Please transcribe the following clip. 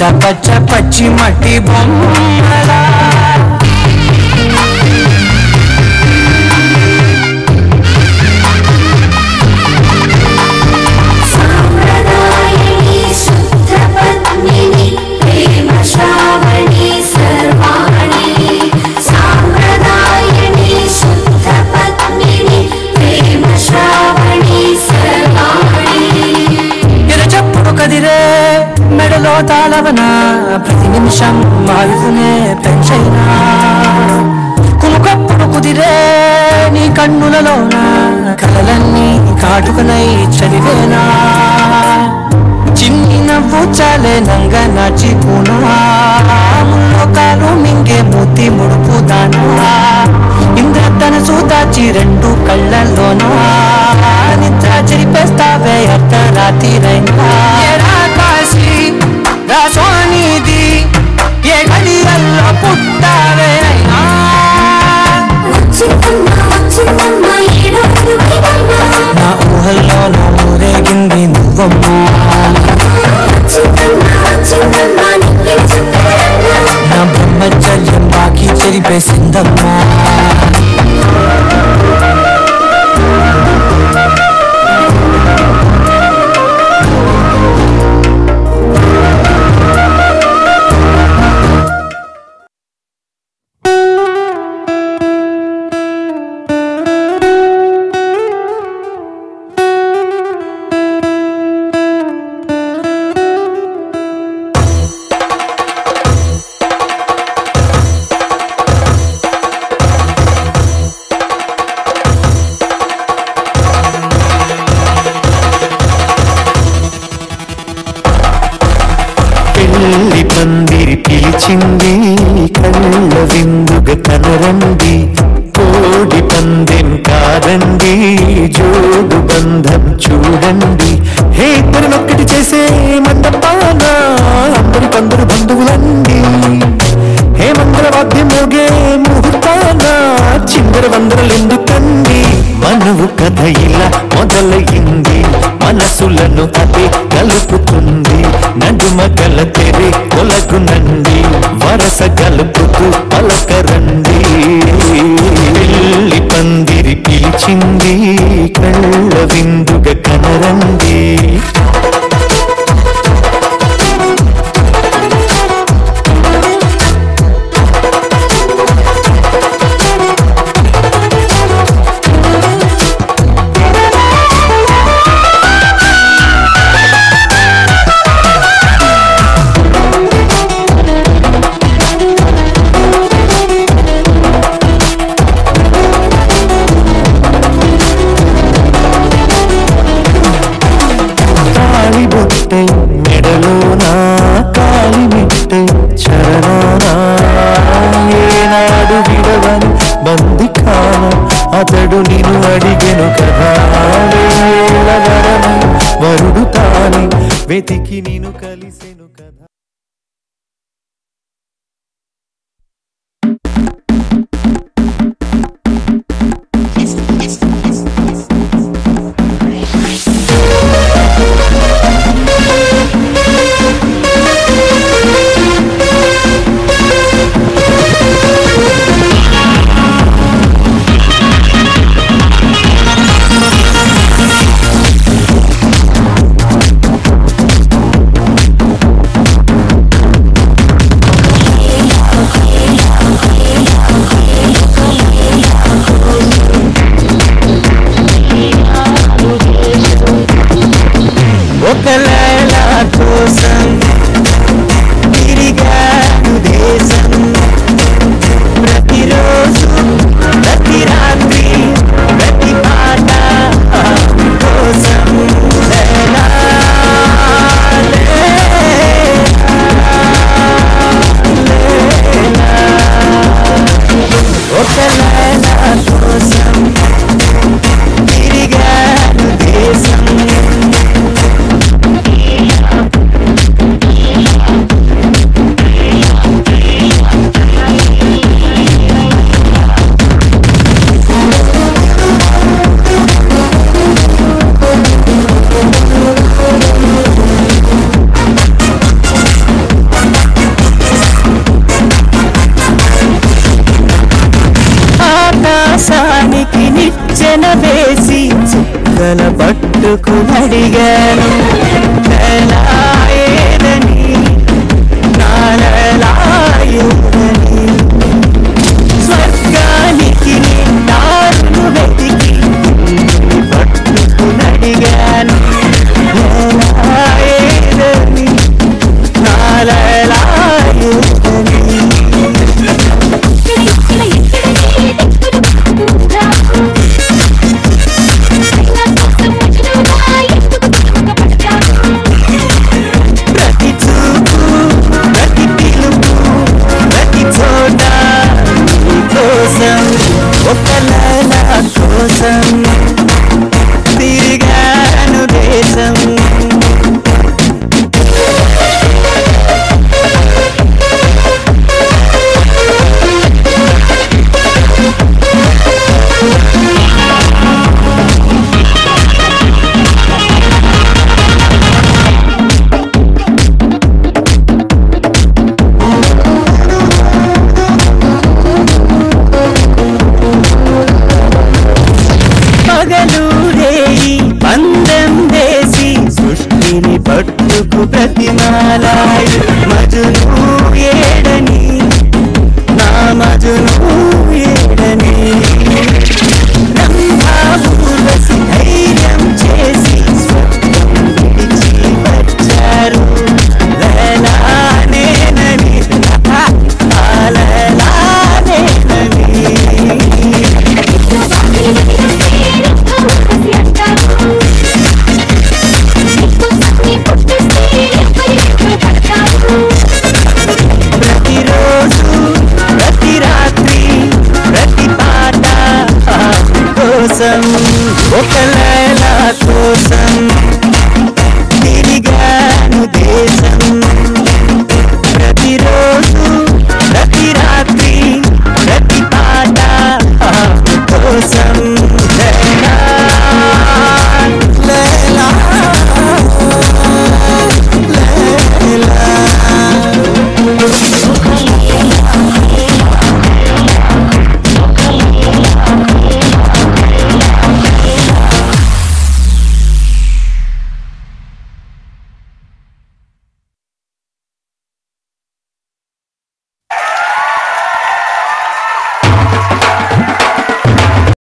పచ్చ పచ్చ పచ్చి మట్టి బొమ్మలా సాంప్రదాయిని శుద్ధ పద్మిని ప్రేమ శ్రావణి సర్వాణి సాంప్రదాయిని శుద్ధ పద్మిని ప్రేమ శ్రావణి సర్వాణి ఎరచప్పుడు కదిరే మెడలో తాళవన ప్రతి నిమిషం ఆయుధునే పెంచైనా కుముకప్పుడు కుదిరే నీ కన్నులలోన కలలన్నీ కాటుకనై చదివేనా చిన్ని నవ్వు చాలే నంగ నాచికునా ముల్లోకాలు మింగే మూతి ముడుపు దానా ఇంద్రధనసు దాచి రెండు కళ్ళల్లోనా నిద్ర చెరిపేస్తావే అర్ధరాత్రిరైనా ఎరా కాశీ రా సోనిది ఏ గడియల్లో పుట్టావే అయినా వచ్చిందమ్మ వచ్చిందమ్మ ఏడో అడుగులమ్మ నా ఊహల్లో నా ఊరేగింది నువ్వమ్మా వచ్చిందమ్మ వచ్చిందమ్మ నిన్నే చెప్పారమ్మ నా బ్రహ్మచర్యం బాకీ చెరిపేసిందమ్మా పెళ్లి పందిరి పిలిచింది కళ్ళ విందుగ కనరండి కోడి పందెం కాదండి జోడు బంధం చూడండి హే ఇద్దరినొక్కటి చేసే మండపాన అందరి పందరు బంధువులండి హే మందర వాద్యం మోగే ముహూర్తాన చిందర వందరలెందుకండి మనవు కథ ఇలా మొదలయ్యింది మనసులను అదే కలుపుతుంది నడుమ గల తెరి కొలగునండి వరస గలుపుతూ పలకరండి పెళ్లి పందిరి పిలిచింది కళ్ళ విందుగ కనరండి కాళి బొట్టై మెడలోన కాలి మిట్టై చరణానా ఏనాడు విడవని బంది కాన అతడు నిన్ను అడిగెను కదా వేళ వరమై వరుడు తాని వెతికి నేను కలిసెను కదా పట్టుకునడిగాను ఎలా ఏదని నాలలా ఏదని స్వర్గానికి దారులు వెతికి పట్టుకునడిగాను ఎలా ఏదని నాలలా ఏదని ప్రతి చూపు ప్రతి పిలుపు ప్రతి చోట నీ కోసం ఒక లల కోసం తిరిగాను దేశం పగలు రేయి పందెం వేసి సృష్టిని పట్టుకు ప్రతిమాలాయి మజును ఏడని నా మజును ఏడని రంభా ఊర్వశి ధైర్యం చేసి స్వర్గం విడిచి వచ్చారు లలానేనని లలానేనని ప్రతిరోజు ప్రతి రాత్రి ప్రతి పాట ఆమె కోసం ఒక లైల కోసం తిరిగాను దేశం ప్రతిరోజు